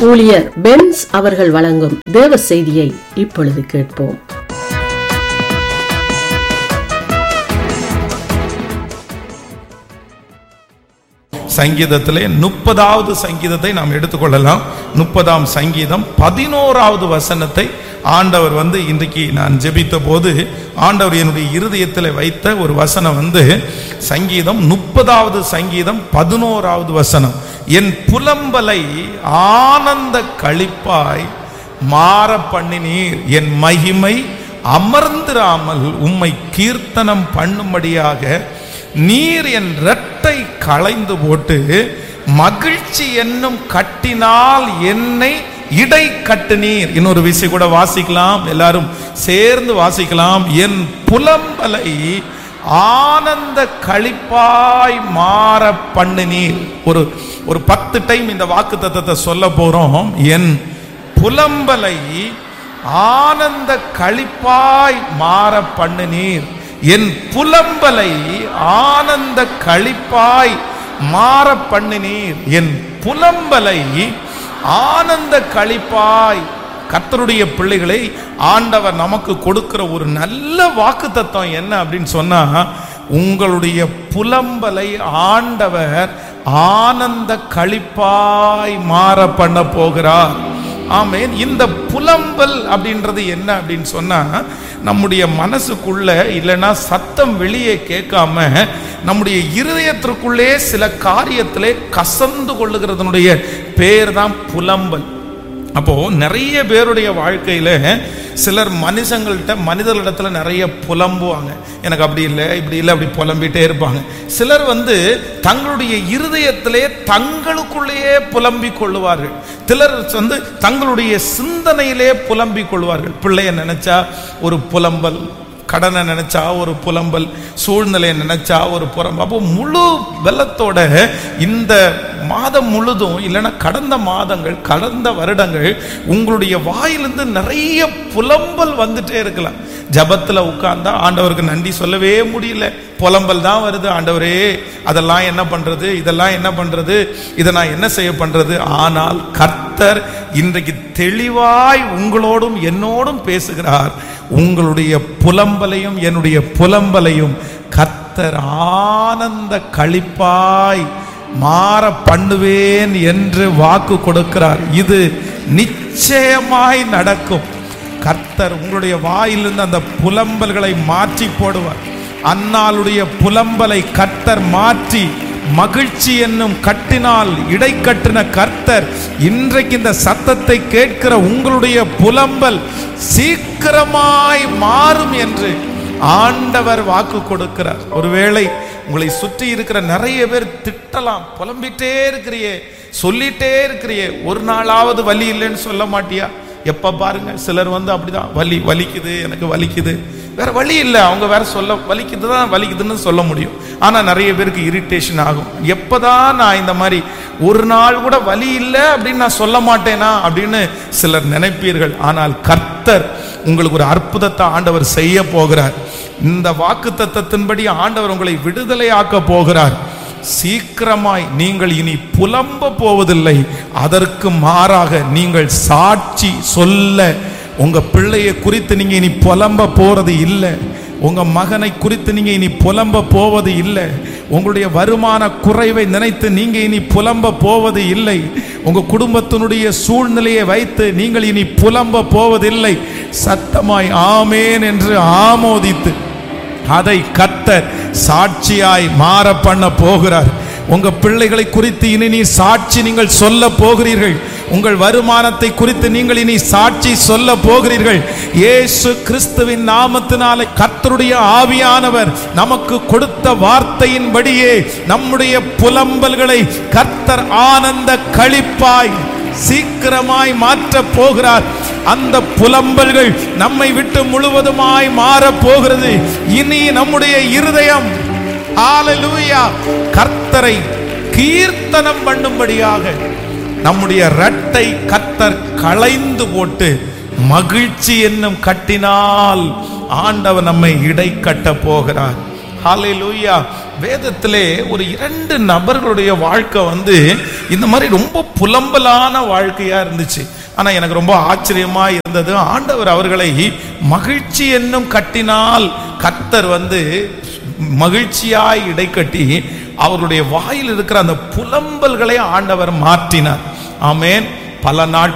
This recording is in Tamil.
ஊழியர் பென்ஸ் அவர்கள் வழங்கும் தேவ செய்தியை இப்பொழுது கேட்போம் சங்கீதத்திலே முப்பதாவது சங்கீதத்தை நாம் எடுத்துக்கொள்ளலாம் முப்பதாம் சங்கீதம் பதினோராவது வசனத்தை ஆண்டவர் வந்து இன்றைக்கு நான் ஜெபித்த போது ஆண்டவர் என்னுடைய இருதயத்தில் வைத்த ஒரு வசனம் வந்து சங்கீதம் முப்பதாவது சங்கீதம் பதினோராவது வசனம் என் புலம்பலை ஆனந்த களிப்பாய் மாற பண்ணினீர் என் மகிமை அமர்ந்திராமல் உம்மை கீர்த்தனம் பண்ணும்படியாக நீர் என் இரட்டை களைந்து போட்டு மகிழ்ச்சி என்னும் கட்டினால் என்னை இடை கட்டுனீர் இன்னொரு விஷயம் கூட வாசிக்கலாம் எல்லாரும் சேர்ந்து வாசிக்கலாம் என் புலம்பலை ஆனந்த களிப்பாய் மாற பண்ணினீர் ஒரு ஒரு பத்து டைம் இந்த வாக்கு தத்தத்தை சொல்ல போறோம் என் புலம்பலை ஆனந்த களிப்பாய் மாற பண்ணினீர் என் புலம்பலை ஆனந்த களிப்பாய் மாற பண்ணினீர் என் புலம்பலை ஆனந்த களிப்பாய் கர்த்தருடைய பிள்ளைகளை ஆண்டவர் நமக்கு கொடுக்கிற ஒரு நல்ல வாக்கு தத்துவம் என்ன அப்படின்னு சொன்னா உங்களுடைய புலம்பலை ஆண்டவர் ஆனந்த களிப்பாய் மாற பண்ண போகிறார் ஆமேன் இந்த புலம்பல் அப்படின்றது என்ன அப்படின்னு சொன்னா நம்முடைய மனசுக்குள்ள இல்லைன்னா சத்தம் வெளியே கேட்காம நம்முடைய இருதயத்திற்குள்ளே சில காரியத்திலே கசந்து கொள்ளுகிறதனுடைய பேர் தான் புலம்பல் அப்போ நிறைய பேருடைய வாழ்க்கையில சிலர் மனுஷங்கள்கிட்ட மனிதர்களிடத்துல நிறைய புலம்புவாங்க எனக்கு அப்படி இல்லை இப்படி இல்லை அப்படி புலம்பிட்டே இருப்பாங்க சிலர் வந்து தங்களுடைய இருதயத்திலே தங்களுக்குள்ளேயே புலம்பிக் கொள்ளுவார்கள் சிலர் வந்து தங்களுடைய சிந்தனையிலே புலம்பிக் கொள்வார்கள் பிள்ளைய நினைச்சா ஒரு புலம்பல் கடனை நினைச்சா ஒரு புலம்பல் சூழ்நிலையை நினைச்சா ஒரு புறம் அப்போ முழு வெள்ளத்தோட இந்த மாதம் முழுதும் இல்லைன்னா கடந்த மாதங்கள் கடந்த வருடங்கள் உங்களுடைய வாயிலிருந்து நிறைய புலம்பல் வந்துட்டே இருக்கலாம் ஜபத்தில் உட்கார்ந்தா ஆண்டவருக்கு நன்றி சொல்லவே முடியல புலம்பல் தான் வருது ஆண்டவரே அதெல்லாம் என்ன பண்றது இதெல்லாம் என்ன பண்றது இதை நான் என்ன செய்ய பண்றது ஆனால் கர்த்தர் இன்றைக்கு தெளிவாய் உங்களோடும் என்னோடும் பேசுகிறார் உங்களுடைய புலம்பலையும் என்னுடைய புலம்பலையும் கர்த்தர் ஆனந்த களிப்பாய் மாற பண்ணுவேன் என்று வாக்கு கொடுக்கிறார் இது நிச்சயமாய் நடக்கும் கர்த்தர் உங்களுடைய வாயிலிருந்து அந்த புலம்பல்களை மாற்றி போடுவார் அன்னாளுடைய புலம்பலை கர்த்தர் மாற்றி மகிழ்ச்சி என்னும் கட்டினால் இடை கட்டின கர்த்தர் இன்றைக்கு இந்த சத்தத்தை கேட்கிற உங்களுடைய புலம்பல் சீக்கிரமாய் மாறும் என்று ஆண்டவர் வாக்கு கொடுக்கிறார் ஒருவேளை உங்களை சுற்றி இருக்கிற நிறைய பேர் திட்டலாம் புலம்பிட்டே இருக்கிறியே சொல்லிட்டே இருக்கிறியே ஒரு நாளாவது வலி இல்லைன்னு சொல்ல மாட்டியா எப்ப பாருங்க சிலர் வந்து அப்படிதான் வலி வலிக்குது எனக்கு வலிக்குது வேற வழி இல்லை அவங்க வேற சொல்ல வலிக்குது தான் வலிக்குதுன்னு சொல்ல முடியும் ஆனா நிறைய பேருக்கு இரிட்டேஷன் ஆகும் எப்பதான் நான் இந்த மாதிரி ஒரு நாள் கூட வலி இல்லை அப்படின்னு நான் சொல்ல மாட்டேனா அப்படின்னு சிலர் நினைப்பீர்கள் ஆனால் கர்த்தர் உங்களுக்கு ஒரு அற்புதத்தை ஆண்டவர் செய்ய போகிறார் இந்த வாக்கு தத்தத்தின்படி ஆண்டவர் உங்களை விடுதலையாக்க போகிறார் சீக்கிரமாய் நீங்கள் இனி புலம்ப போவதில்லை அதற்கு மாறாக நீங்கள் சாட்சி சொல்ல உங்க பிள்ளையை குறித்து நீங்க இனி புலம்ப போறது இல்லை உங்க மகனை குறித்து நீங்க இனி புலம்ப போவது இல்லை உங்களுடைய வருமான குறைவை நினைத்து நீங்க இனி புலம்ப போவது இல்லை உங்க குடும்பத்தினுடைய சூழ்நிலையை வைத்து நீங்கள் இனி புலம்ப போவதில்லை சத்தமாய் ஆமேன் என்று ஆமோதித்து அதை கத்தர் சாட்சியாய் மாற பண்ண போகிறார் உங்க பிள்ளைகளை குறித்து இனி நீ சாட்சி நீங்கள் சொல்ல போகிறீர்கள் உங்கள் வருமானத்தை குறித்து நீங்கள் இனி சாட்சி சொல்ல போகிறீர்கள் இயேசு கிறிஸ்துவின் நாமத்தினாலே கர்த்தருடைய ஆவியானவர் நமக்கு கொடுத்த வார்த்தையின்படியே நம்முடைய புலம்பல்களை கர்த்தர் ஆனந்த களிப்பாய் சீக்கிரமாய் மாற்ற போகிறார் அந்த புலம்பல்கள் நம்மை விட்டு முழுவதுமாய் மாற போகிறது இனி நம்முடைய இருதயம் ஹalleluya கர்த்தரை கீர்த்தனம் பண்ணும்படியாக நம்முடைய ரட்டை கர்த்தர் களைந்து போட்டு மகிழ்ச்சி என்னும் கட்டினால் ஆண்டவர் நம்மை இடை கட்ட போகிறார் ஹalleluya வேதத்திலே ஒரு இரண்டு நபர்களுடைய வாழ்க்கை வந்து இந்த மாதிரி ரொம்ப புலம்பலான வாழ்க்கையா இருந்துச்சு ஆனா எனக்கு ரொம்ப ஆச்சரியமா இருந்தது ஆண்டவர் அவர்களை மகிழ்ச்சி என்னும் கட்டினால் கர்த்தர் வந்து மகிழ்ச்சியாய் இடைக்கட்டி அவருடைய வாயில் இருக்கிற அந்த புலம்பல்களை ஆண்டவர் மாற்றினார் ஆமென் பல நாள்